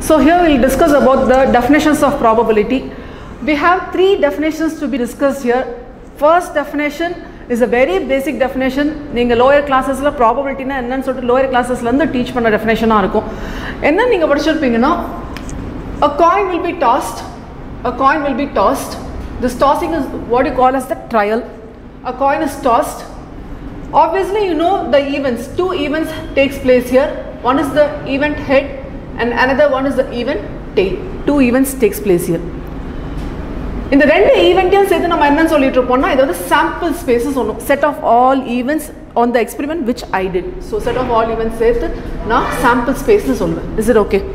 So here we'll discuss about the definitions of probability. We have three definitions to be discussed here. First definition is a very basic definition. நீங்கள் lower கிளாஸஸில் ப்ராபபிலிட்டினா என்னன்னு சொல்லிட்டு lower கிளாஸஸ்லேருந்து teach பண்ண டெஃபினேஷனாக இருக்கும் என்ன நீங்கள் படிச்சிருப்பீங்கன்னா a coin will be tossed a coin will be tossed this tossing is what you call as the trial a coin is tossed obviously you know the events two events takes place here one is the event head and another one is the event tail two events takes place here இந்த ரெண்டு ஈவெண்ட்டையும் சேர்த்து நம்ம என்னன்னு சொல்லிட்டு இருப்போம்னா இது வந்து sample spaces சொன்னோம் set of all events on the experiment which I did so set of all events சேர்த்து நான் சாம்பிள் ஸ்பேஸ்னு சொல்லுவேன் இஸ் இட் ஓகே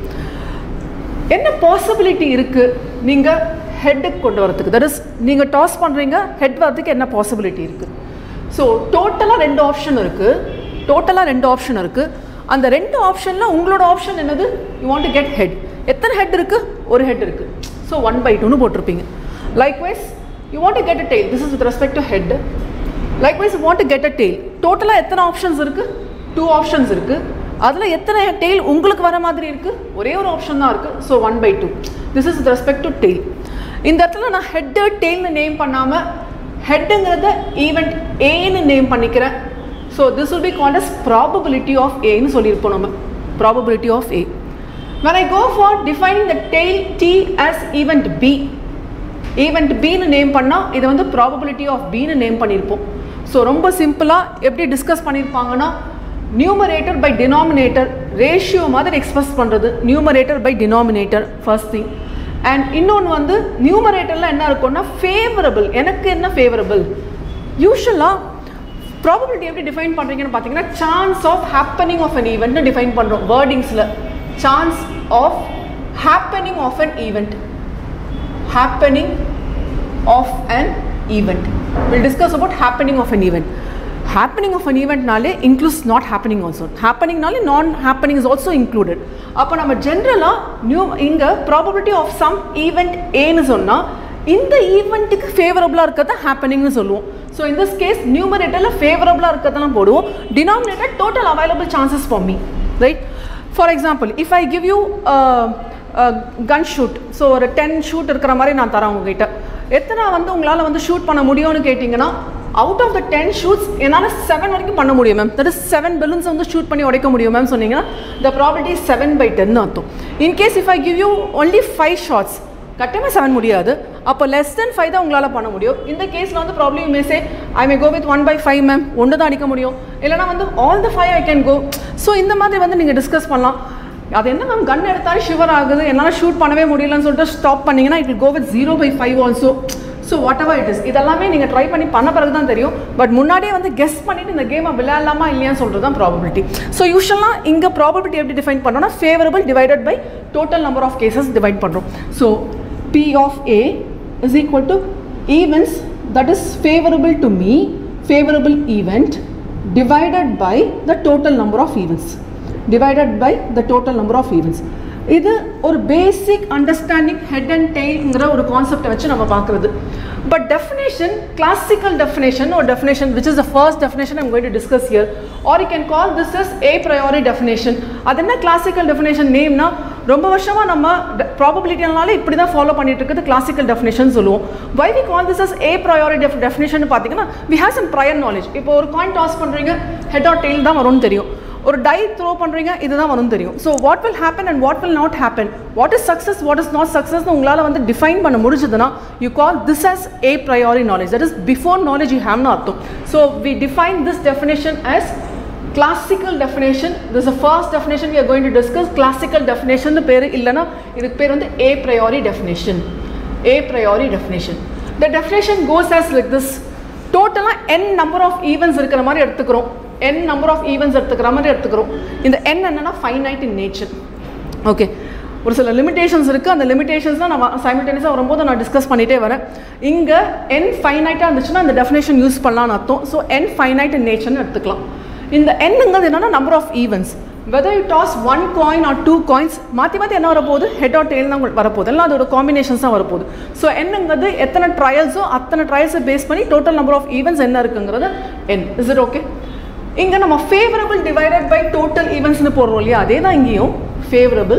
என்ன பாசிபிலிட்டி இருக்குது நீங்கள் ஹெட்டுக்கு கொண்டு வரதுக்கு தட் இஸ் நீங்கள் டாஸ் பண்ணுறீங்க ஹெட் வரதுக்கு என்ன பாசிபிலிட்டி இருக்குது ஸோ டோட்டலாக ரெண்டு ஆப்ஷன் இருக்குது டோட்டலாக ரெண்டு ஆப்ஷன் இருக்குது அந்த ரெண்டு ஆப்ஷனில் உங்களோட ஆப்ஷன் என்னது you want to get head எத்தனை ஹெட் இருக்குது ஒரு ஹெட் இருக்குது ஸோ ஒன் பை டூன்னு போட்டிருப்பீங்க likewise you want to get a tail this is with respect to head likewise you want to get a tail டோட்டலாக எத்தனை options இருக்குது two options இருக்குது அதில் எத்தனை டெய்ல் உங்களுக்கு வர மாதிரி இருக்குது ஒரே ஒரு ஆப்ஷன் தான் இருக்குது so one by two this is with respect to tail இந்த இடத்துல நான் ஹெட்டு டெய்ல்னு நேம் பண்ணாமல் ஹெட்டுங்கிறத ஈவெண்ட் ஏன்னு நேம் பண்ணிக்கிறேன் so this will be called as probability of ஏன்னு சொல்லியிருப்போம் நம்ம probability of A when I go for defining the tail T as event B event பின்னு நேம் பண்ணால் இதை வந்து ப்ராபபிலிட்டி ஆஃப் பின்னு நேம் பண்ணியிருப்போம் ஸோ ரொம்ப சிம்பிளாக எப்படி டிஸ்கஸ் பண்ணியிருப்பாங்கன்னா நியூமரேட்டர் பை டினாமினேட்டர் ரேஷியோ மாதிரி எக்ஸ்பிரஸ் பண்ணுறது numerator by denominator first thing and இன்னொன்று வந்து நியூமரேட்டரில் என்ன இருக்கும்னா ஃபேவரபிள் எனக்கு என்ன ஃபேவரபிள் யூஸ்வலாக ப்ராபபிலிட்டி எப்படி டிஃபைன் பண்ணுறீங்கன்னு பார்த்தீங்கன்னா chance of happening of an ஈவெண்ட்னு டிஃபைன் பண்ணுறோம் வேர்டிங்ஸில் chance of happening of an event happening of an event. We'll discuss about happening of an event. Happening of an event நாலே includes not happening also. Happening நாலே non happening is also included. அப்போ நம்ம ஜென்ரலாக new இங்கே probability of some event ஏன்னு சொன்னால் இந்த ஈவெண்ட்டுக்கு ஃபேவரபுளாக இருக்கிறத ஹேப்பனிங்னு சொல்லுவோம் ஸோ இந்த திஸ் கேஸ் நியூமரேட்டரில் ஃபேவரபுளாக இருக்கிறதெல்லாம் போடுவோம் denominator total available chances for me right for example if I give you gun shoot so ஒரு டென் ஷூட் இருக்கிற மாதிரி நான் தரேன் உங்ககிட்ட எத்தனை வந்து உங்களால் வந்து ஷூட் பண்ண முடியும்னு கேட்டிங்கன்னா out of the ten shoots என்னால் செவன் வரைக்கும் பண்ண முடியும் ma'am that is seven balloons வந்து ஷூட் பண்ணி உடைக்க முடியும் மேம் சொன்னீங்கன்னா the probability seven by ten அர்த்தம் in case if I give you only five shots கட்டாயமாக செவன் முடியாது அப்போ லெஸ் தென் ஃபைவ் தான் உங்களால் பண்ண முடியும் இந்த கேஸில் வந்து problem may say I may go with one by five ma'am ஒன்று தான் அடிக்க முடியும் இல்லைனா வந்து all the five I can go so இந்த மாதிரி வந்து நீங்கள் டிஸ்கஸ் பண்ணலாம் அது என்ன மேம் கன் எடுத்தாலும் ஷிவர் ஆகுது என்னால் ஷூட் பண்ணவே முடியலன்னு சொல்லிட்டு ஸ்டாப் பண்ணிங்கன்னா it go with zero by five also so whatever it is இதெல்லாமே நீங்கள் ட்ரை பண்ணி பண்ண பிறகு தான் தெரியும் பட் முன்னாடியே வந்து கெஸ் பண்ணிவிட்டு இந்த கேமை விளையாடலாமா இல்லையான்னு சொல்கிறது தான் ப்ராபபிலிட்டி ஸோ யூஸ்வலாக இங்கே ப்ராபபிலிட்டி எப்படி டிஃபைன் பண்ணோம்னா favourable divided by total number of cases divide பண்ணுறோம் so P of A is equal to events that is favourable to me favourable event divided by the total number of events divided by the total number of events இது ஒரு basic understanding head and டெய்ல்ங்கிற ஒரு கான்செப்டை வச்சு நம்ம பார்க்குறது but definition classical definition ஒரு definition which is the first definition I'm going to discuss here or you can call this is a priori definition அது என்ன கிளாசிக்கல் டெஃபினேஷன் நேம்னா ரொம்ப வருஷமாக நம்ம ப்ராபபிலிட்டினால இப்படி தான் ஃபாலோ பண்ணிட்டு இருக்கிறது கிளாசிக்கல் டெஃபினேஷன் சொல்லுவோம் why we call this as a priori def definition பார்த்தீங்கன்னா we have some prior knowledge இப்போ ஒரு காயின் டாஸ் பண்ணுறீங்க ஹெட் ஆர் டெய்ல் தான் வரும்னு தெரியும் ஒரு டை த்ரோ பண்ணுறீங்க இதுதான் வரும் தெரியும் so what will happen and what will not happen what is success what is not சக்ஸஸ்னு உங்களால் வந்து டிஃபைன் பண்ண முடிஞ்சதுன்னா you call this as a priori knowledge that is before knowledge you ஹேவ்னு அர்த்தம் so we define this definition as classical definition this is the first definition we are going to discuss classical definition பேர் இல்லைன்னா இதுக்கு பேர் வந்து a priori definition a priori definition the definition goes as like this டோட்டலாக n number of events இருக்கிற மாதிரி எடுத்துக்கிறோம் n number of events எடுத்துக்கிற மாதிரி எடுத்துக்கிறோம் இந்த n என்னன்னா finite in nature ஓகே ஒரு சில லிமிடேஷன்ஸ் இருக்குது அந்த லிமிடேஷன்ஸ் தான் நான் சைமில்டேனியஸாக வரும்போது நான் டிஸ்கஸ் பண்ணிகிட்டே வரேன் இங்கே என் ஃபைனைட்டாக இருந்துச்சுன்னா இந்த டெஃபினேஷன் யூஸ் பண்ணலாம்னு அர்த்தம் ஸோ என் ஃபைனைட் இன் நேச்சர்னு எடுத்துக்கலாம் இந்த எண்ணுங்கிறது என்னன்னா number of events whether you toss one coin or two coins மாற்றி மாற்றி என்ன வரப்போகுது ஹெட் ஆர் டெய்ல் தான் உங்களுக்கு வரப்போகுது எல்லாம் அதோட காம்பினேஷன்ஸ் தான் வரப்போகுது ஸோ என்னங்கிறது எத்தனை ட்ரையல்ஸோ அத்தனை ட்ரையல்ஸை பேஸ் பண்ணி டோட்டல் நம்பர் ஆஃப் ஈவெண்ட்ஸ் என்ன இருக்குங்கிறது என் இஸ் இட் ஓகே இங்கே நம்ம ஃபேவரபிள் டிவைடட் பை டோட்டல் ஈவெண்ட்ஸ்னு போடுறோம் இல்லையா அதே தான் இங்கேயும் favourable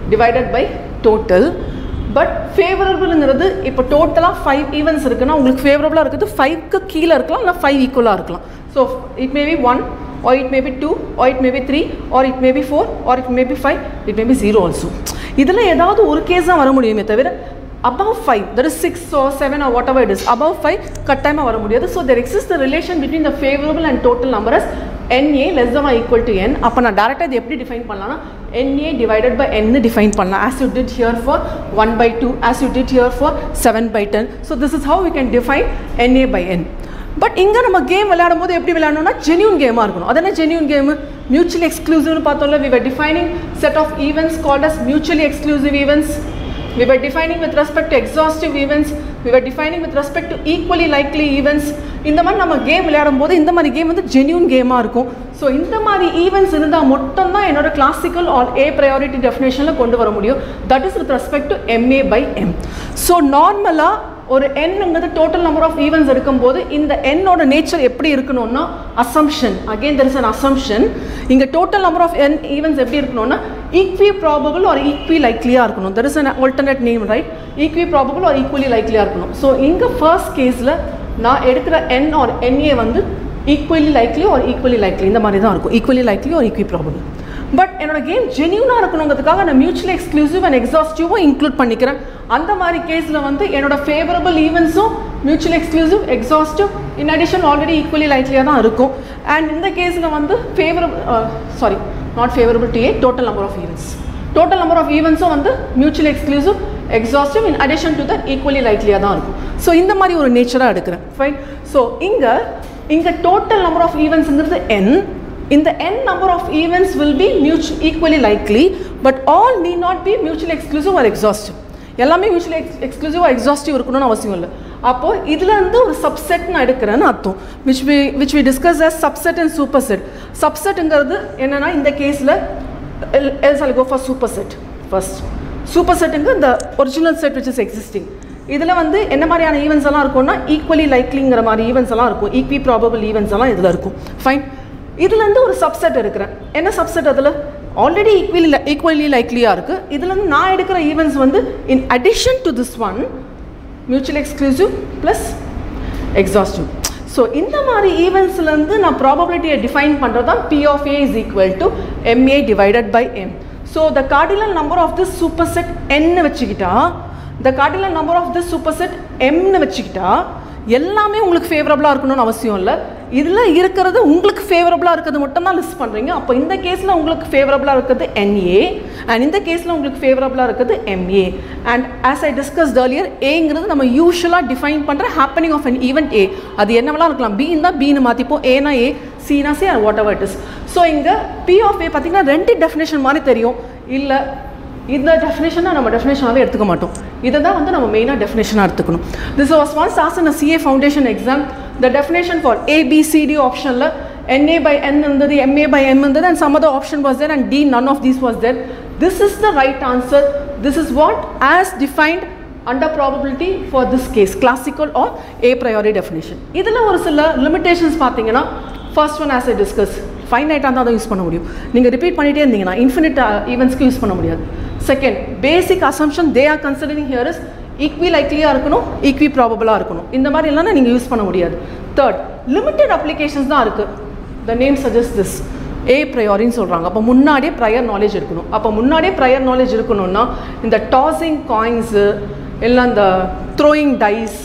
divided by total but ஃபேவரபிள்ங்கிறது இப்போ டோட்டலாக ஃபைவ் ஈவெண்ட்ஸ் இருக்குன்னா உங்களுக்கு ஃபேவரபுளாக இருக்கிறது ஃபைவ்க்கு கீழே இருக்கலாம் இல்லை ஃபைவ் ஈக்குவலாக இருக்கலாம் so it may be one or it may be 2 or it may be 3 or it may be 4 or it may be 5 it may be 0 also இதில் ஏதாவது ஒரு கேஸ் தான் வர முடியுமே தவிர above 5 that is 6 or 7 or whatever it is above 5 கட்டாயமாக வர முடியாது so there exists the relation between the favorable and total number as NA less than or equal to N அப்போ நான் டேரெக்டாக இது எப்படி டிஃபைன் பண்ணலாம்னா NA divided by N define பண்ணலாம் as you did here for 1 by 2 as you did here for 7 by 10 so this is how we can define NA by N but இங்கே நம்ம game விளையாடும் போது எப்படி விளையாடணும்னா ஜென்யூன் கேமாக இருக்கணும் அது என்ன ஜென்யூன் கேம் மியூச்சுவலி எக்ஸ்க்ளூசிவ்னு பார்த்தோம்ல we were defining set of events called as mutually exclusive events we were defining with respect to exhaustive events we were defining with respect to equally likely events இந்த மாதிரி நம்ம game விளையாடும் போது இந்த மாதிரி game வந்து ஜென்யூன் கேமாக இருக்கும் so இந்த மாதிரி ஈவெண்ட்ஸ் இருந்தால் மட்டும்தான் என்னோட கிளாசிக்கல் ஆர் ஏ ப்ரையாரிட்டி டெஃபினேஷனில் கொண்டு வர முடியும் that is with respect to m a by m so நார்மலாக ஒரு எண்ணுங்கிறது டோட்டல் நம்பர் ஆஃப் ஈவெண்ட்ஸ் இருக்கும்போது இந்த எண்ணோட நேச்சர் எப்படி இருக்கணும்னா assumption again there is an assumption இங்கே total number of n events எப்படி இருக்கணும்னா ஈக்வி ப்ராபபிள் ஆர் ஈக்வி லைக்லியாக இருக்கணும் there is an alternate name right equiprobable or equally லைக்லியாக இருக்கணும் ஸோ இங்கே ஃபர்ஸ்ட் கேஸில் நான் எடுக்கிற என் ஆர் என்ஏ வந்து equally likely or equally likely இந்த மாதிரி தான் இருக்கும் equally likely or equiprobable but என்னோட கேம் ஜென்யூனாக இருக்கணுங்கிறதுக்காக நான் மியூச்சுவலி எக்ஸ்க்ளூசிவ் அண்ட் எக்ஸாஸ்டிவும் இன்க்ளூட் பண்ணிக்கிறேன் அந்த மாதிரி கேஸில் வந்து என்னோட ஃபேவரபிள் ஈவெண்ட்ஸும் mutually exclusive exhaustive in addition already equally லைக்லியாக தான் இருக்கும் அண்ட் இந்த கேஸில் வந்து favourable sorry not favourable to a total number of events total number of ஈவெண்ட்ஸும் வந்து mutually exclusive exhaustive in addition to that equally லைக்லியாக தான் இருக்கும் ஸோ இந்த மாதிரி ஒரு நேச்சராக எடுக்கிறேன் ஃபைன் ஸோ இங்கே இங்கே டோட்டல் நம்பர் ஆஃப் ஈவெண்ட்ஸுங்கிறது n in the n number of events will be mutual, equally likely but all need not be mutually exclusive or exhaustive எல்லாமே மியூச்சுவலி எக்ஸ் எக்ஸ்க்ளூசிவ் எக்ஸாஸ்டிவ் இருக்கணும்னு அவசியம் இல்லை அப்போது இதில் இருந்து ஒரு சப்செட் நான் எடுக்கிறேன்னு அர்த்தம் which we which we discuss as subset and superset சப்செட்டுங்கிறது என்னென்னா இந்த கேஸில் எல்ஸ் அல் go for superset first சூப்பர் செட்டுங்க இந்த original set which is existing இதில் வந்து என்ன மாதிரியான ஈவெண்ட்ஸ் எல்லாம் இருக்கும்னா ஈக்குவலி லைக்லிங்கிற மாதிரி ஈவெண்ட்ஸ் எல்லாம் இருக்கும் ஈக்வி ப்ராபபிள் ஈவெண்ட்ஸ் எல்லாம் இதில் இருக்கும் ஃபைன் இதுலேருந்து ஒரு சப்செட் இருக்கிறேன் என்ன சப்செட் அதில் ஆல்ரெடி ஈக்குவலி ஈக்குவலி லைக்லியாக இருக்குது இதுலேருந்து நான் எடுக்கிற ஈவெண்ட்ஸ் வந்து in addition to this one mutual exclusive plus exhaustive so இந்த மாதிரி ஈவெண்ட்ஸ்லேருந்து நான் ப்ராபபிலிட்டியை டிஃபைன் பண்ணுறது தான் P of A is equal to m a divided by m so the cardinal number of this superset என்னு வச்சுக்கிட்டா the cardinal number of this superset எம்னு வச்சுக்கிட்டா எல்லாமே உங்களுக்கு ஃபேவரபுளாக இருக்கணும்னு அவசியம் இல்லை இதில் இருக்கிறது உங்களுக்கு ஃபேவரபுளாக இருக்கிறது மட்டும் தான் லிஸ்ட் பண்ணுறீங்க அப்போ இந்த கேஸில் உங்களுக்கு ஃபேவரபுளாக இருக்கிறது என்ஏ அண்ட் இந்த கேஸில் உங்களுக்கு ஃபேவரபுளாக இருக்கிறது m a and as I discuss earlier ஏங்கிறது நம்ம யூஸ்வலாக டிஃபைன் பண்ணுற happening of an event A அது என்னவெல்லாம் இருக்கலாம் பி இருந்தால் பின்னு மாற்றிப்போம் ஏனா ஏ சீனா C and whatever it is so இங்கே பி ஆஃப் ஏ பார்த்தீங்கன்னா ரெண்டு டெஃபினேஷன் மாதிரி தெரியும் இல்லை இந்த டெஃபினேஷனை நம்ம டெஃபினேஷனாகவே எடுத்துக்க மாட்டோம் இதை தான் வந்து நம்ம மெயினாக டெஃபினேஷனாக எடுத்துக்கணும் this was once as in CA foundation exam the definition for ABCD ஆப்ஷனில் NA by N இருந்தது MA by M இருந்தது and some other option was there and D none of these was there this is the right answer this is what as defined under probability for this case classical or a priori definition இதில் ஒரு சில limitations பார்த்தீங்கன்னா first one as I discussed ஃபைனைட்டாக தான் அதை use பண்ண முடியும் நீங்கள் repeat பண்ணிகிட்டே இருந்தீங்கன்னா இன்ஃபினிட் ஈவெண்ட்ஸ்க்கு யூஸ் பண்ண முடியாது second basic assumption they are considering here is ஈக்வி லைக்லியாக இருக்கணும் ஈக்வி ப்ராபபிளாக இருக்கணும் இந்த மாதிரி எல்லாம் நீங்கள் யூஸ் பண்ண முடியாது தேர்ட் லிமிட்டட் அப்ளிகேஷன்ஸ் தான் இருக்குது த நேம் சஜஸ்ட் திஸ் ஏ ப்ரையாரின்னு சொல்கிறாங்க அப்போ முன்னாடியே ப்ரையர் நாலேஜ் இருக்கணும் அப்போ முன்னாடியே ப்ரையர் நாலேஜ் இருக்கணும்னா இந்த டாஸிங் காயின்ஸு இல்லை இந்த த்ரோயிங் டைஸ்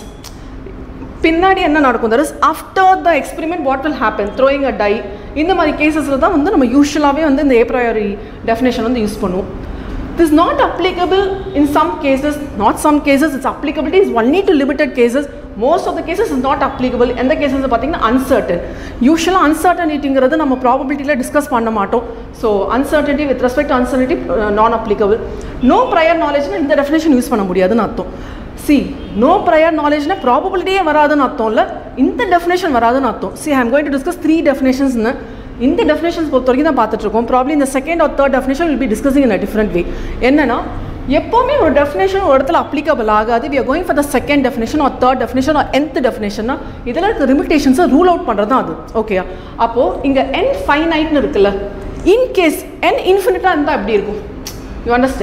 பின்னாடி என்ன நடக்கும் that is after the experiment what will happen throwing a die இந்த மாதிரி கேசஸில் தான் வந்து நம்ம யூஸ்வலாகவே வந்து இந்த ஏப்ரையரி டெஃபினேஷன் வந்து யூஸ் பண்ணுவோம் this not applicable in some cases not some cases it's applicability is only to limited cases most of the cases is not applicable எந்த கேசஸ் பார்த்தீங்கன்னா அன்சர்டன் யூஸ்வலாக அன்சர்டனிட்டிங்கிறது நம்ம ப்ராபபிலிட்டியில் டிஸ்கஸ் பண்ண மாட்டோம் so uncertainty with respect uncertainty non applicable no prior நாலேஜ்னா இந்த டெஃபினேஷன் யூஸ் பண்ண முடியாதுன்னு அர்த்தம் சி நோ ப்ரையர் நாலேஜ்னா ப்ராபபிலிட்டியே வராதுன்னு அர்த்தம் இல்லை இந்த டெஃபினேஷன் வராதுன்னு அர்த்தம் see I am going to discuss three டெஃபினேஷன்ஸ்னு இந்த டெஃபினேஷன்ஸ் பொறுத்த வரைக்கும் தான் பார்த்துட்ருக்கோம் ப்ராப்ளம் இந்த second or third definition will be discussing in a different way என்னன்னா எப்போவுமே ஒரு டெஃபினேஷன் ஒரு இடத்துல அப்ளிகபிள் ஆகாது we are going for the second definition or third definition or nth டெஃபினேஷன்னா இதில் இருக்க லிமிடேஷன்ஸை ரூல் அவுட் பண்ணுறது தான் அது ஓகேயா அப்போது இங்கே என் ஃபைனைட்னு இருக்குல்ல இன் கேஸ் என் இன்ஃபினிட்டாக இருந்தால் எப்படி இருக்கும் யூ அண்டர்ஸ்டாண்ட்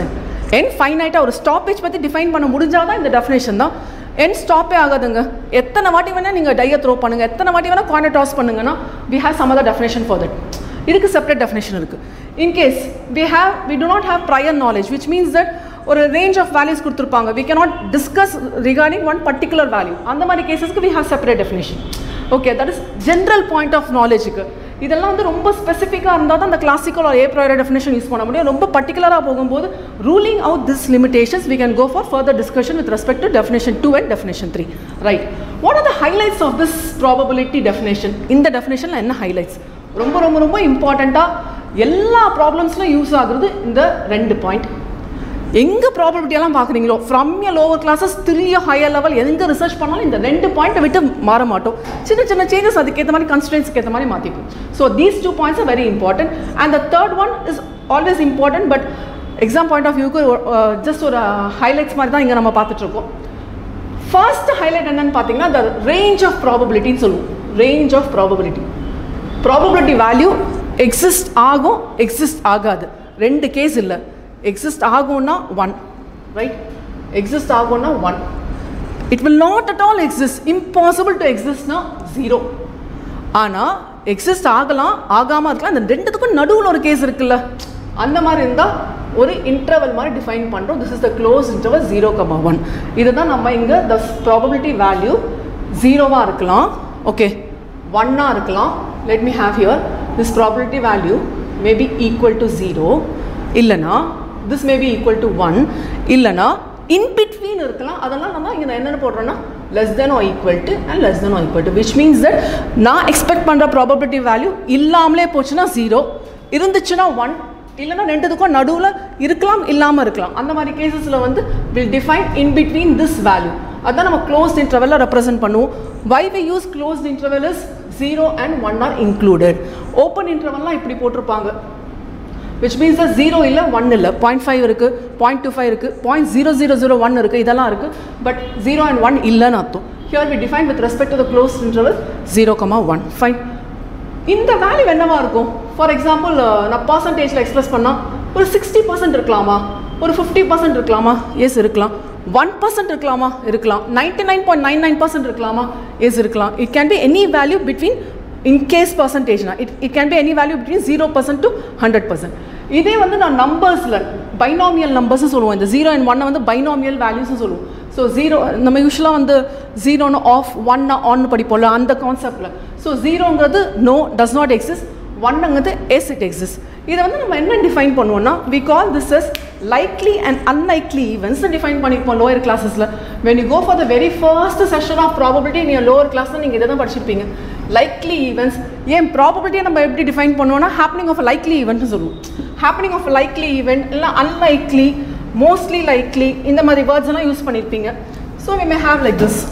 என் ஃபைனைட்டாக ஒரு ஸ்டாப்பேஜ் பற்றி டிஃபைன் பண்ண முடிஞ்சால் தான் இந்த டெஃபினேஷன் தான் என் ஸ்டாப்பே ஆகாதுங்க எத்தனை வாட்டி வேணால் நீங்கள் டையை த்ரோ பண்ணுங்கள் எத்தனை வாட்டி வேணால் காயினை டாஸ் பண்ணுங்கன்னா we have some other definition for that இதுக்கு செப்பரேட் டெஃபினேஷன் இருக்குது in case we have we do not have prior knowledge which means that ஒரு ரேஞ்ச் ஆஃப் வேல்யூஸ் கொடுத்துருப்பாங்க we cannot discuss regarding one particular value அந்த மாதிரி கேசஸ்க்கு we have separate definition okay that is general point of நாலேஜுக்கு இதெல்லாம் வந்து ரொம்ப ஸ்பெசிஃபிக்காக இருந்தால் தான் அந்த கிளாசிக்கல் ஒரு ஏ ப்ராயர் டெஃபினேஷன் யூஸ் பண்ண முடியும் ரொம்ப பர்டிகுலராக போகும்போது ruling out this limitations we can go for further discussion with respect to definition two and definition three right what are the highlights of this probability definition இந்த டெஃபினேஷனில் என்ன ஹைலைட்ஸ் ரொம்ப ரொம்ப ரொம்ப இம்பார்ட்டண்ட்டாக எல்லா ப்ராப்ளம்ஸ்லையும் யூஸ் ஆகுறது இந்த ரெண்டு பாயிண்ட் எங்கே ப்ராபபிலிட்டியெல்லாம் பார்க்குறீங்களோ ஃப்ரம் எ லோவர் கிளாஸஸ் திரிய ஹையர் லெவல் எங்கே ரிசர்ச் பண்ணாலும் இந்த ரெண்டு பாயிண்ட்டை விட்டு மாற மாட்டோம் சின்ன சின்ன சேஞ்சஸ் அதுக்கேற்ற மாதிரி கன்ஸ்டன்ஸ்க்கு ஏற்ற மாதிரி மாற்றிப்போம் so these two points are very important and the third one is always important but exam point of வியூக்கு ஜஸ்ட் ஒரு ஹைலைட்ஸ் மாதிரி தான் இங்கே நம்ம பார்த்துட்ருக்கோம் ஃபர்ஸ்ட் ஹைலைட் என்னன்னு பார்த்தீங்கன்னா த ரேஞ்ச் ஆஃப் ப்ராபபிலிட்டின்னு சொல்லுவோம் range of probability probability value exist ஆகும் எக்ஸிஸ்ட் ஆகாது ரெண்டு கேஸ் இல்லை எக்ஸிஸ்ட் ஆகும்னா ஒன் ரைட் எக்ஸிஸ்ட் ஆகும்னா one it will not at all exist impossible to எக்ஸிஸ்ட்னா ஜீரோ ஆனால் எக்ஸிஸ்ட் ஆகலாம் ஆகாமல் இருக்கலாம் இந்த ரெண்டுத்துக்கும் நடுவில் ஒரு கேஸ் இருக்குல்ல அந்த மாதிரி இருந்தால் ஒரு இன்டர்வல் மாதிரி டிஃபைன் பண்ணுறோம் this is the close interval zero comma one இதுதான் நம்ம இங்கே த ப்ராபபிலிட்டி வேல்யூ ஜீரோவாக இருக்கலாம் ஓகே ஒன்னாக இருக்கலாம் let me have here this probability value may be equal to zero இல்லைனா this may be equal to one இல்லைனா இன் பிட்வீன் இருக்கலாம் அதெல்லாம் நம்ம இங்கே என்னென்ன போடுறோன்னா less than or equal to and less than or equal to which means that நான் expect பண்ணுற ப்ராபபிலிட்டி வேல்யூ இல்லாமலே போச்சுன்னா ஜீரோ இருந்துச்சுன்னா ஒன் இல்லைன்னா ரெண்டுத்துக்கும் நடுவில் இருக்கலாம் இல்லாமல் இருக்கலாம் அந்த மாதிரி கேசஸில் வந்து will define in between this value அதான் நம்ம க்ளோஸ்ட் இன்டர்வெல்ல ரெப்ரசென்ட் பண்ணுவோம் why we use closed interval is zero and one are included open இன்டர்வெல்லாம் இப்படி போட்டிருப்பாங்க விச் மீன்ஸ் ஜீரோ இல்லை ஒன் இல்லை பாயிண்ட் ஃபைவ் இருக்குது பாயிண்ட் டூ ஃபைவ் இருக்குது point zero zero zero one இருக்குது இதெல்லாம் இருக்குது பட் ஜீரோ அண்ட் ஒன் இல்லைன்னு அர்த்தம் here we define with respect to the close interval zero comma one fine இந்த வேல்யூ என்னவா இருக்கும் ஃபார் எக்ஸாம்பிள் நான் பர்சன்டேஜில் எக்ஸ்பிரஸ் பண்ணால் ஒரு சிக்ஸ்டி பர்சன்ட் இருக்கலாமா ஒரு ஃபிஃப்டி பர்சன்ட் இருக்கலாமா எஸ் இருக்கலாம் ஒன் பர்சன்ட் இருக்கலாமா இருக்கலாம் ninety nine point nine nine percent இருக்கலாமா எஸ் இருக்கலாம் it can be any value between in case பர்சன்டேஜ்னா it it can be any value between zero percent to hundred percent இதே வந்து நான் நம்பர்ஸில் பைனாமியல் நம்பர்ஸ் சொல்லுவோம் இந்த ஜீரோ அண்ட் ஒன்னை வந்து பைனாமியல் வேல்யூஸ் சொல்லுவோம் ஸோ ஜீரோ நம்ம யூஸ்வலாக வந்து ஜீரோன்னு ஆஃப் ஒன்னு ஆன் படிப்போம்ல அந்த கான்செப்டில் ஸோ ஜீரோங்கிறது நோ டஸ் நாட் எக்ஸிஸ்ட் ஒன்னுங்கிறது எஸ் இட் எக்ஸிஸ்ட் இதை வந்து நம்ம என்ன டிஃபைன் பண்ணுவோம்னா we call this is likely and unlikely events define பண்ணியிருப்போம் லோயர் கிளாஸஸில் when you go for the very first session of probability நீங்கள் லோவர் கிளாஸில் நீங்கள் இதை தான் படிச்சிருப்பீங்க லைக்லி ஈவெண்ட்ஸ் ஏன் ப்ராபபிலிட்டியை நம்ம எப்படி டிஃபைன் பண்ணுவோம்னா ஹேப்பனிங் ஆஃப் லைக்லி ஈவெண்ட்னு சொல்லுவோம் ஹேப்பனிங் ஆஃப் லைக்லி ஈவெண்ட் இல்லை அன்லைக்லி மோஸ்ட்லி லைக்லி இந்த மாதிரி வேர்ட்ஸ் எல்லாம் யூஸ் பண்ணியிருப்பீங்க so we may have like this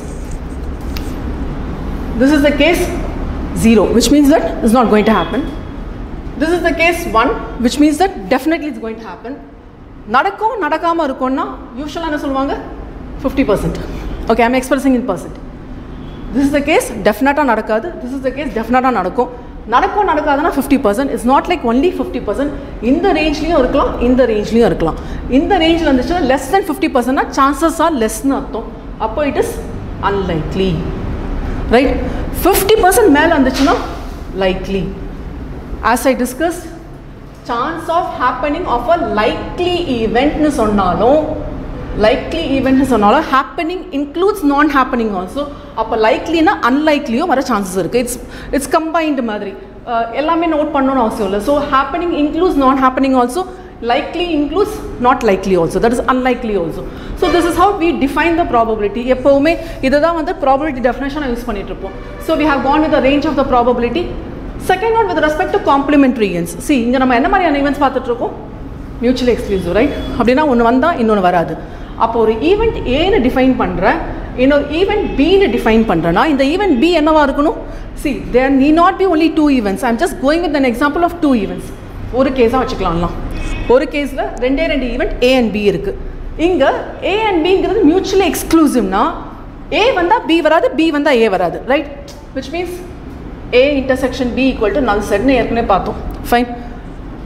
this is the case 0 which means that it's not going to happen this is the case 1 which means that definitely it's going to happen நடக்கும் நடக்காமல் இருக்கும்னா யூஸ்வலாக என்ன சொல்லுவாங்க fifty percent okay I'm expressing in percent this is the case டெஃபினட்டாக நடக்காது this is the case டெஃபினட்டாக நடக்கும் நடக்கும் நடக்காதுன்னா fifty percent it's not like only fifty percent இந்த ரேஞ்ச்லேயும் இருக்கலாம் இந்த ரேஞ்ச்லேயும் இருக்கலாம் இந்த ரேஞ்சில் இருந்துச்சுன்னா லெஸ் தென் ஃபிஃப்டி பர்சன்ட்னா சான்சஸ் ஆர் லெஸ்னு அர்த்தம் அப்போ it is unlikely right fifty percent மேலே வந்துச்சுன்னா likely as I discuss chance of happening of a likely ஈவெண்ட்னு சொன்னாலும் லைக்லி ஈவெண்ட்னு சொன்னாலும் happening includes non happening also அப்போ லைக்லினா அன்லைக்லியும் வர சான்சஸ் இருக்குது இட்ஸ் இட்ஸ் கம்பைன்டு மாதிரி அஹ் எல்லாமே நோட் பண்ணணும்னு அவசியம் இல்லை so happening includes non happening also likely includes not likely also that is unlikely also so this is how we define the probability எப்போவுமே இதை தான் வந்து probability definition யூஸ் பண்ணிட்டு இருப்போம் so we have gone with the range of the probability second one with respect to complementary events see இங்கே நம்ம என்ன மாதிரியான events பார்த்துட்டு இருக்கோம் மியூச்சுவலி எக்ஸ்க்ளூசிவ் ரைட் அப்படின்னா ஒன்று வந்தால் இன்னொன்று வராது அப்போ ஒரு ஈவெண்ட் ஏன்னு டிஃபைன் பண்ணுறேன் இன்னொரு ஈவெண்ட் பின்னு டிஃபைன் பண்ணுறேன்னா இந்த ஈவெண்ட் பி என்னவா இருக்கணும் see there need not be only two events I'm just going with an example of two events ஒரு கேஸாக வச்சுக்கலாம்லாம் ஒரு கேஸில் ரெண்டே ரெண்டு ஈவெண்ட் ஏ அண்ட் பி இருக்குது இங்கே ஏ அண்ட் பிங்கிறது மியூச்சுவலி எக்ஸ்க்ளூசிவ்னா ஏ வந்தால் பி வராது பி வந்தால் ஏ வராது right which means A intersection B equal to null செட்னு ஏற்கனவே பார்த்தோம் ஃபைன்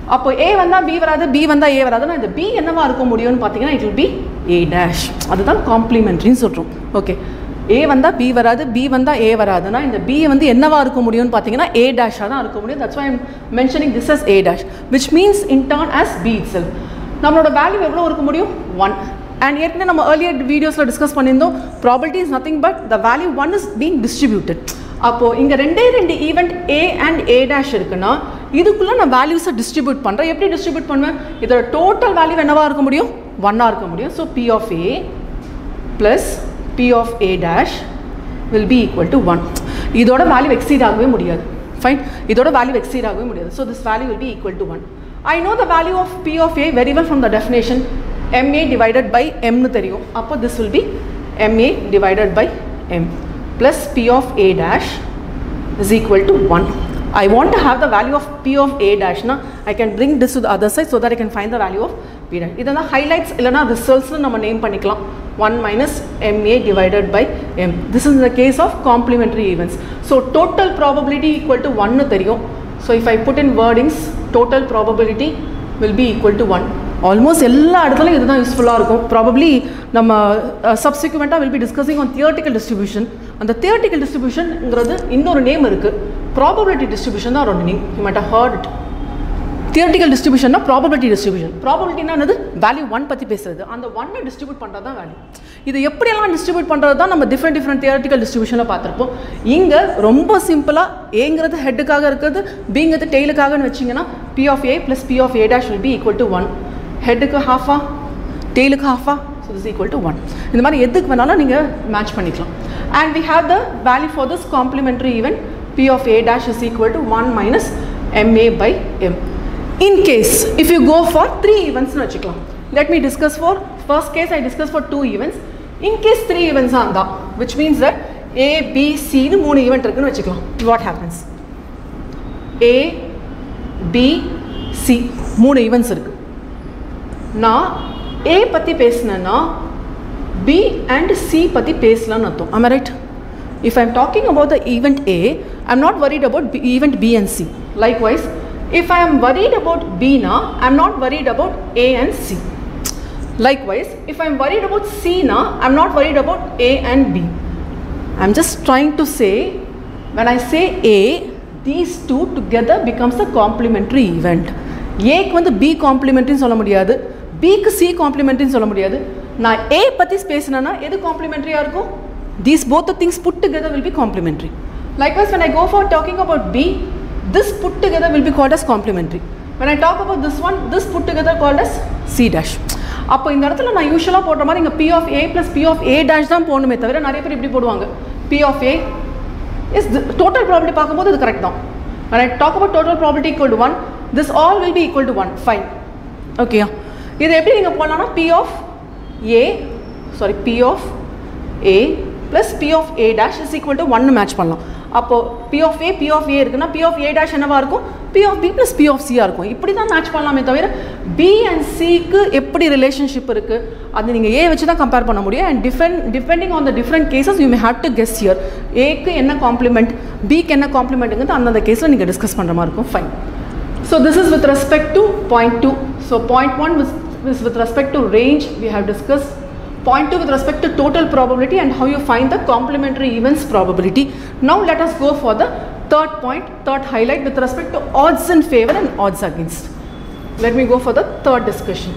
அப்போ ஏ வந்தால் பி வராது பி வந்தால் ஏ வராதுன்னா இந்த பி என்னவா இருக்க முடியும்னு பார்த்தீங்கன்னா it will be A dash அதுதான் காம்ப்ளிமெண்ட்ரின்னு சொல்கிறோம் ஓகே ஏ வந்தால் பி வராது பி வந்தால் ஏ வராதுன்னா இந்த பி வந்து என்னவா இருக்க முடியும்னு பார்த்தீங்கன்னா ஏ டேஷாக தான் இருக்க முடியும் that's why I'm mentioning this as A dash which means in turn as B itself நம்மளோட வேல்யூ எவ்வளோ இருக்க முடியும் ஒன் அண்ட் ஏற்கனவே நம்ம ஏர்லியர் வீடியோஸில் டிஸ்கஸ் பண்ணியிருந்தோம் property is nothing but the value one is being distributed அப்போது இங்கே ரெண்டே ரெண்டு event A and A dash இருக்குன்னா இதுக்குள்ளே நான் வேல்யூஸை டிஸ்ட்ரிபியூட் பண்ணுறேன் எப்படி டிஸ்ட்ரிபியூட் பண்ணுவேன் இதோட டோட்டல் வேல்யூ என்னவா இருக்க முடியும் ஒன்னாக இருக்க முடியும் so P of A plus P of A dash will be equal to one இதோட வேல்யூ எக்ஸீட் ஆகவே முடியாது ஃபைன் இதோட வேல்யூ எக்ஸீட் ஆகவே முடியாது so this value will be equal to one I know the value of P of A very well from the definition m a divided by எம்னு தெரியும் அப்போ this will be m a divided by m plus P of A dash is equal to 1. I want to have the value of P of A dash. Na, I can bring this to the other side so that I can find the value of P dash. இதெல்லாம் highlights இல்லைனா results நம்ம name பண்ணிக்கலாம் 1 minus MA divided by M. This is the case of complementary events. So total probability equal to 1 தெரியும். So if I put in wordings, total probability will be equal to 1. Almost எல்லா இடத்துலையும் இதுதான் யூஸ்ஃபுல்லாக இருக்கும் probably நம்ம சப்சிக்வெண்ட்டாக will be discussing on theoretical distribution அந்த theoretical டிஸ்ட்ரிபியூஷன்ங்கிறது இன்னொரு நேம் இருக்குது ப்ராபபிலிட்டி டிஸ்ட்ரிபியூஷன் தான் ஒரு name you might heard it theoretical டிஸ்ட்ரிபியூஷன்னா ப்ராபபிலிட்டி டிஸ்ட்ரிபியூஷன் ப்ராபபிலிட்டினா என்னது வேல்யூ ஒன் பற்றி பேசுறது அந்த ஒன்னை டிஸ்ட்ரிபியூட் பண்ணுறது தான் வேல்யூ இது எப்படியெல்லாம் டிஸ்ட்ரிபியூட் பண்ணுறது தான் நம்ம டிஃப்ரெண்ட் டிஃப்ரெண்ட் தியர்ட்டிக்கல் டிஸ்ட்ரிபியூஷனில் பார்த்துருப்போம் இங்கே ரொம்ப சிம்பிளாக ஏங்கிறது ஹெட்டுக்காக இருக்கிறது பிங்கிறது டெய்லுக்காகன்னு வச்சிங்கன்னா P of A plus P of A dash will be equal to one ஹெட்டுக்கு ஹாஃபா டெய்லுக்கு ஹாஃபா so this equal to one இந்த மாதிரி எதுக்கு வேணாலும் நீங்கள் மேட்ச் பண்ணிக்கலாம் and we have the value for this complementary event P of A dash is equal to one minus m a by m in case if you go for three ஈவெண்ட்ஸ்னு வச்சுக்கலாம் let me discuss for first case I discuss for two events in case three ஈவெண்ட்ஸாக இருந்தால் which means that A B சின்னு மூணு event இருக்குன்னு வச்சுக்கலாம் what happens A B C மூணு events இருக்குது நான் ஏ பற்றி பேசினேன்னா பி அண்ட் சி பற்றி பேசலான்னு அர்த்தம் am I right if I'm talking about the event A I'm not worried about B, event B and C likewise if I am worried about B na I'm not worried about A and C likewise if I'm worried about C na I'm not worried about A and B I'm just trying to say when I say A these two together becomes a complementary event ஏக்கு வந்து B காம்ப்ளிமெண்ட்ரின்னு சொல்ல முடியாது பிக்கு C காம்ப்ளிமெண்ட்ரின்னு சொல்ல முடியாது நான் ஏ பற்றி பேசினேன்னா எது காம்ப்ளிமெண்ட்ரியாக இருக்கும் these both things put together will be complementary likewise when I go for talking about B this put together will be called as complementary when I talk about this one this put together called as C dash அப்போ இந்த இடத்துல நான் யூஸ்வலாக போடுற மாதிரி இங்கே P of A plus P of A dash தான் போடணுமே தவிர நிறைய பேர் இப்படி போடுவாங்க P of A is total property பார்க்கும்போது இது கரெக்ட் தான் when I talk about total probability equal to 1 this all will be equal to 1 fine ஓகேயா இது எப்படி நீங்கள் போடலாம்னா P of A sorry P of A plus P of A dash is equal to ஒன்னு match பண்ணலாம் அப்போது P of A P of A இருக்குன்னா P of A dash என்னவா இருக்கும் P of B plus P of சியாக இருக்கும் இப்படி தான் மேட்ச் பண்ணலாமே தவிர பி அண்ட் சிக்கு எப்படி ரிலேஷன்ஷிப் இருக்குது அது நீங்கள் ஏ வச்சு தான் கம்பேர் பண்ண முடியும் and defend depending on the different cases you may have to guess here ஏக்கு என்ன காம்ப்ளிமெண்ட் பிக்கு என்ன காம்ப்ளிமெண்ட்டுங்கிறது அந்தந்த கேஸில் நீங்கள் டிஸ்கஸ் பண்ணுற மாதிரி இருக்கும் fine So this is with respect to point 2. So point 1 was, is with respect to range we have discussed. Point 2 with respect to total probability and how you find the complementary events probability. Now let us go for the third point, third highlight with respect to odds in favor and odds against. Let me go for the third discussion.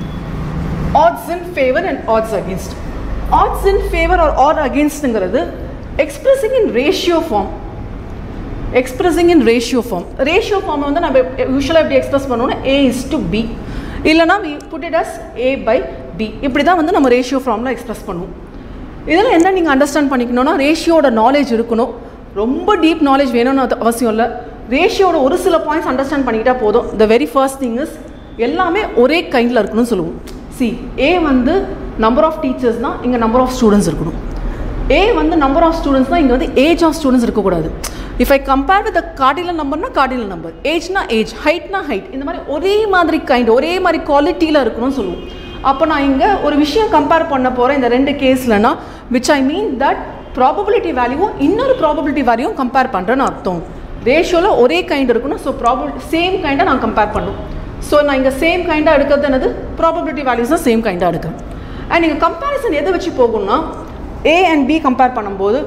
Odds in favor and odds against. Odds in favor or odd against expressing in ratio form expressing in ratio form ratio form வந்து நம்ம யூஸ்வலாக எப்படி express பண்ணுவோம்னா A is to B இல்லைனா we put it as A by B இப்படி தான் வந்து நம்ம ரேஷியோ ஃபார்மில் எக்ஸ்பிரஸ் பண்ணுவோம் இதில் என்ன நீங்கள் அண்டர்ஸ்டாண்ட் பண்ணிக்கணும்னா ரேஷியோட நாலேஜ் இருக்கணும் ரொம்ப டீப் நாலேஜ் வேணும்னு அது அவசியம் இல்லை ரேஷியோட ஒரு சில பாயிண்ட்ஸ் அண்டர்ஸ்டாண்ட் பண்ணிக்கிட்டா போதும் the very first thing is எல்லாமே ஒரே கைண்டில் இருக்கணும்னு சொல்லுவோம் சி ஏ வந்து நம்பர் ஆஃப் டீச்சர்ஸ் தான் இங்கே நம்பர் ஆஃப் ஸ்டூடெண்ட்ஸ் இருக்கணும் ஏ வந்து நம்பர் ஆஃப் ஸ்டூடெண்ட்ஸ் தான் இங்கே வந்து ஏஜ் ஆஃப் ஸ்டூடெண்ட்ஸ் இருக்கக்கூடாது if I compare with cardinal நம்பர்னா கார்டினல் நம்பர் ஏஜ்னா ஏஜ் ஹைட்னா ஹைட் இந்த மாதிரி ஒரே மாதிரி கைண்ட் ஒரே மாதிரி குவாலிட்டியில் இருக்கணும்னு சொல்லுவோம் அப்போ நான் இங்கே ஒரு விஷயம் கம்பேர் பண்ண போகிறேன் இந்த ரெண்டு கேஸ்லனா which I mean that probability வேல்யூவும் இன்னொரு ப்ராபபிலிட்டி வேல்யூவும் கம்பேர் பண்ணுறேன்னு அர்த்தம் ரேஷியோவில் ஒரே கைண்ட் இருக்கணும் ஸோ ப்ராபபிள் சேம் கைண்டை நான் கம்பேர் பண்ணும் ஸோ நான் இங்கே சேம் கைண்டாக எடுக்கிறது என்னது ப்ராபபிலிட்டி வேல்யூஸ் தான் சேம் கைண்டாக எடுக்கிறேன் அண்ட் நீங்கள் கம்பேரிசன் எதை வச்சு போகணும்னா ஏ அண்ட் பி கம்பேர் பண்ணும்போது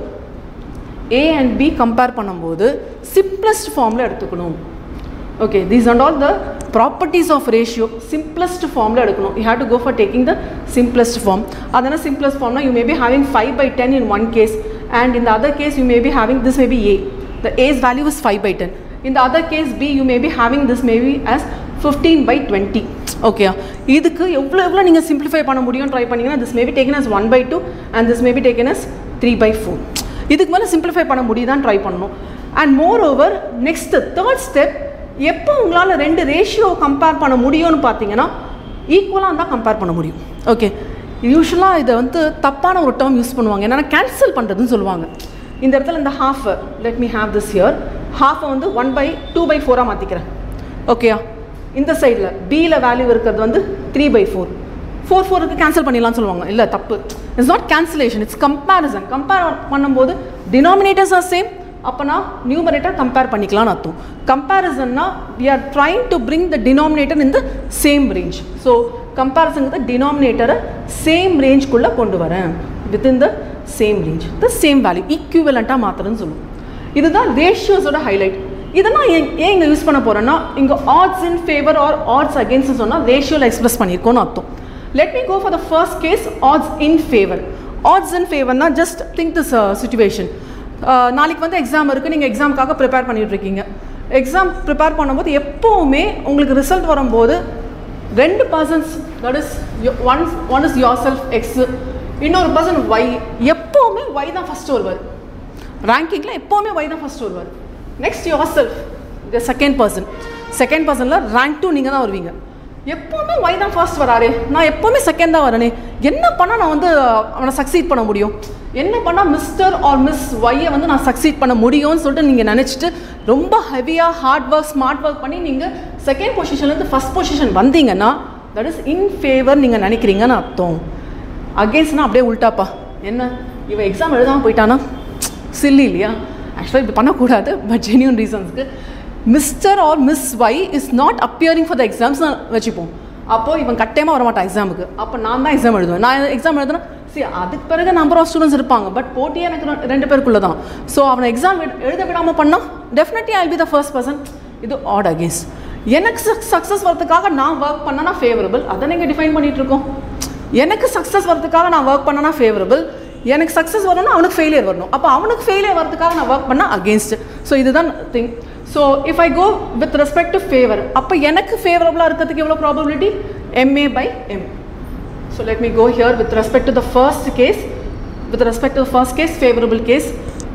ஏ அண்ட் பி கம்பேர் பண்ணும்போது சிம்ப்ளஸ்ட் ஃபார்மில் எடுத்துக்கணும் okay these and all the properties of ratio simplest ஃபார்மில் எடுக்கணும் you have to go for taking the simplest form அதனால் சிம்ப்ளஸ்ட் ஃபார்ம்னா you may be having five by ten in one case and இந்த other case you may be having this may be A the A's value is five by ten இந்த other case B you may be having this may be as fifteen by twenty okay இதுக்கு எவ்வளோ எவ்வளோ நீங்கள் simplify பண்ண முடியும் try பண்ணிங்கன்னா this may be taken as one by two and this may be taken as three by four இதுக்கு மேலே simplify பண்ண முடியுதான் ட்ரை பண்ணணும் and more over next third step எப்போ உங்களால் ரெண்டு ரேஷியோ கம்பேர் பண்ண முடியும்னு பார்த்தீங்கன்னா ஈக்குவலாக இருந்தால் கம்பேர் பண்ண முடியும் ஓகே யூஸ்வலாக இதை வந்து தப்பான ஒரு டேர்ம் யூஸ் பண்ணுவாங்க என்னென்னா கேன்சல் பண்ணுறதுன்னு சொல்லுவாங்க இந்த இடத்துல இந்த half let me have this here ஹாஃபை வந்து ஒன் பை டூ பை ஃபோராக மாற்றிக்கிறேன் ஓகேயா இந்த சைடில் பியில் வேல்யூ இருக்கிறது வந்து த்ரீ பை ஃபோர் ஃபோர் ஃபோருக்கு கேன்சல் பண்ணிடலாம்னு சொல்லுவாங்க இல்லை தப்பு it's not cancellation it's comparison compare பண்ணும்போது டினாமினேட்டர்ஸ் ஆர் சேம் அப்போனா நியூமரேட்டர் கம்பேர் பண்ணிக்கலாம்னு அர்த்தம் கம்பேரிசன்னா we are trying to bring the denominator in the same range so கம்பேரிசனுங்கிறது டினாமினேட்டரை சேம் ரேஞ்ச்குள்ளே கொண்டு வரேன் within the same range the same value ஈக்குவலண்ட்டாக மாற்றுறதுன்னு சொல்லுவோம் இதுதான் ரேஷியோஸோட ஹைலைட் இதெல்லாம் ஏன் ஏன் இங்கே யூஸ் பண்ண போகிறேன்னா இங்கே odds in favour or odds against சொன்னால் ரேஷியோவில் எக்ஸ்பிரஸ் பண்ணியிருக்கோன்னு அர்த்தம் let me go for the first case odds in favour odds in ஃபேவர்னா ஜஸ்ட் திங்க் திஸ் சுச்சுவேஷன் நாளைக்கு வந்து எக்ஸாம் இருக்குது நீங்கள் எக்ஸாமுக்காக ப்ரிப்பேர் பண்ணிட்டு இருக்கீங்க எக்ஸாம் ப்ரிப்பேர் பண்ணும்போது எப்போவுமே உங்களுக்கு ரிசல்ட் வரும்போது ரெண்டு persons that is one one is yourself X இன்னொரு பர்சன் ஒய் எப்போவுமே ஒய் தான் ஃபஸ்ட்டு வருவார் ரேங்கிங்கில் எப்போவுமே ஒய் தான் ஃபஸ்ட்டு வருவார் next yourself the second person second பர்சனில் ரேங்க் டூ நீங்கள் தான் வருவீங்க எப்போவுமே ஒய் தான் ஃபர்ஸ்ட் வராரு நான் எப்போவுமே செகண்ட் தான் வரனே என்ன பண்ணால் நான் வந்து அவனை சக்சீட் பண்ண முடியும் என்ன பண்ணால் மிஸ்டர் ஆர் மிஸ் ஒய்யை வந்து நான் சக்சீட் பண்ண முடியும்னு சொல்லிட்டு நீங்கள் நினச்சிட்டு ரொம்ப ஹெவியாக ஹார்ட் ஒர்க் ஸ்மார்ட் ஒர்க் பண்ணி நீங்கள் செகண்ட் பொசிஷன்லேருந்து ஃபஸ்ட் பொசிஷன் வந்தீங்கன்னா தட் இஸ் இன் ஃபேவர் நீங்கள் நினைக்கிறீங்கன்னு அர்த்தம் அகேன்ஸ்ட்னா அப்படியே உள்டாப்பா என்ன இவன் எக்ஸாம் எழுதாமல் போயிட்டானா சில்லி இல்லையா ஆக்சுவலாக இப்படி பண்ணக்கூடாது பட் ஜென்யூன் ரீசன்ஸ்க்கு mister or miss Y is not appearing for the exams வச்சுப்போம் அப்போது இவன் கட்டாயமாக வரமாட்டான் எக்ஸாமுக்கு அப்போ நான் தான் எக்ஸாம் எழுதுவேன் நான் எக்ஸாம் எழுதுனா சரி அதுக்கு பிறகு நம்பர் ஆஃப் ஸ்டூடெண்ட்ஸ் இருப்பாங்க பட் போட்டியே எனக்கு ரெ- ரெண்டு பேருக்குள்ள தான் ஸோ அவனை எக்ஸாம் எழுத விடாமல் பண்ணால் definitely I be the first person இது ஆட் அகேன்ஸ்ட் எனக்கு சக்ஸஸ் வரதுக்காக நான் ஒர்க் பண்ணனா ஃபேவரபிள் அதை நீங்கள் டிஃபைன் பண்ணிட்டு இருக்கோம் எனக்கு சக்ஸஸ் வரதுக்காக நான் ஒர்க் பண்ணனா ஃபேவரபிள் எனக்கு சக்ஸஸ் வரணும்னா அவனுக்கு ஃபெயிலியர் வரணும் அப்போ அவனுக்கு ஃபெயிலியர் வரதுக்காக நான் ஒர்க் பண்ணால் அகேன்ஸ்ட் ஸோ இதுதான் thing so if I go with respect to favour அப்போ எனக்கு ஃபேவரபுளாக இருக்கிறதுக்கு எவ்வளோ probability m a by m So let me go here with respect to the first case. With respect to the first case, favorable case.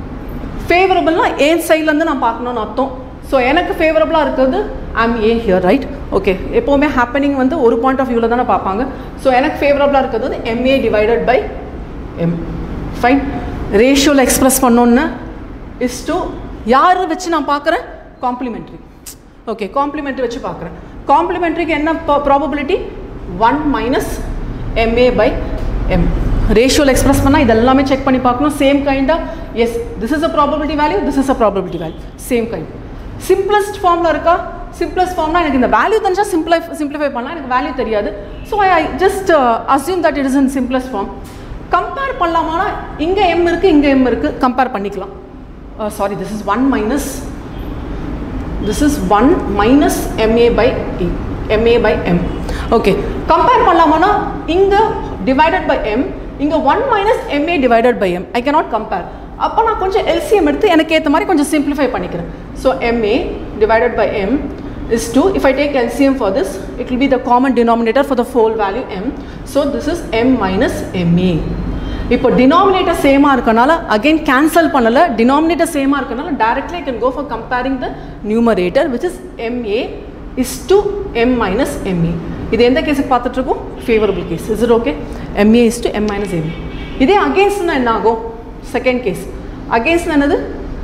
ஃபேவரபுள்னா என் சைட்லேருந்து நான் பார்க்கணும்னு அர்த்தம் ஸோ எனக்கு ஃபேவரபுளாக இருக்கிறது I'm A here right okay எப்போவுமே ஹேப்பனிங் வந்து ஒரு பாயிண்ட் ஆஃப் வியூவில் தானே பார்ப்பாங்க ஸோ எனக்கு ஃபேவரபுளாக இருக்கிறது வந்து m a divided by m fine ரேஷியோவில் எக்ஸ்பிரஸ் பண்ணோன்னு இஸ் டு யாரை வச்சு நான் பார்க்குறேன் காம்ப்ளிமெண்ட்ரி ஓகே காம்ப்ளிமெண்ட்ரி வச்சு பார்க்குறேன் காம்ப்ளிமெண்ட்ரிக்கு என்ன probability one minus m a by m ரேஷியோவில் எக்ஸ்பிரஸ் பண்ணால் இதெல்லாமே செக் பண்ணி பார்க்கணும் சேம் கைண்டாக yes this is a probability value this is a probability value same kind simplest ஃபார்மில் இருக்கா சிம்பிளஸ்ட் ஃபார்ம்னா எனக்கு இந்த வேல்யூ தெரிஞ்சா சிம்பிளை சிம்பிளிஃபை பண்ணலாம் எனக்கு வேல்யூ தெரியாது so I just assume that it is in simplest form compare பண்ணலாமானா இங்கே எம் இருக்குது இங்கே எம் இருக்குது கம்பேர் பண்ணிக்கலாம் sorry this is one minus this is 1 minus ma by e ma by m okay compare பண்ணலாமானா இங்க divided by m இங்க 1 minus ma divided by m I cannot compare அப்போ நான் கொஞ்சம் எல்சிஎம் எடுத்து எனக்கு ஏற்ற மாதிரி கொஞ்சம் சிம்பிளிஃபை பண்ணிக்கிறேன் so ma divided by m is 2 if I take LCM for this it will be the common denominator for the whole value m so this is m minus ma இப்போ denominator சேமாக இருக்கனால again cancel பண்ணல denominator சேமாக இருக்கனால directly I can go for comparing the numerator which is m a is to m minus m a இது எந்த கேஸுக்கு பார்த்துட்டு இருக்கோம் favourable case is it okay m a is to m minus m a இதே அகேன்ஸ்ட்னா என்ன ஆகும் செகண்ட் கேஸ் அகேன்ஸ்ட் என்னது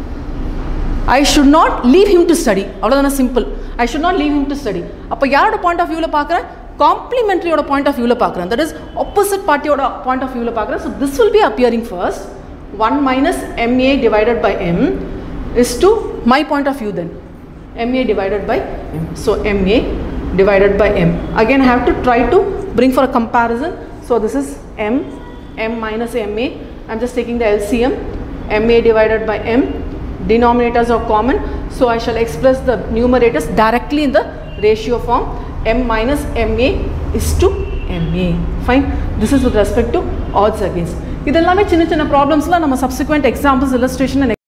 I should not leave him to study அவ்வளோதானே simple I should not leave him to study அப்போ யாரோட பாயிண்ட் ஆஃப் வியூவில் பார்க்குறேன் காம்ப்ளிமெண்ட்ரியோட பாயிண்ட் ஆஃப் வியூவில் பார்க்குறேன் தட் இஸ் ஆப்போசிட் பார்ட்டியோட பாயிண்ட் ஆஃப் வியூவில் பார்க்குறேன் so this will be appearing first one minus m a divided by m is to my point of view then m a divided by m so m a divided by m. Again I have to try to bring for a comparison. So this is m, m minus ma. I'm just taking the LCM, ma divided by m. Denominators are common. So I shall express the numerators directly in the ratio form. m minus ma is to ma. Fine. This is with respect to odds against. இதெல்லாமே சின்ன சின்ன ப்ராப்ளம்ஸ்லாம் நம்ம subsequent examples illustration and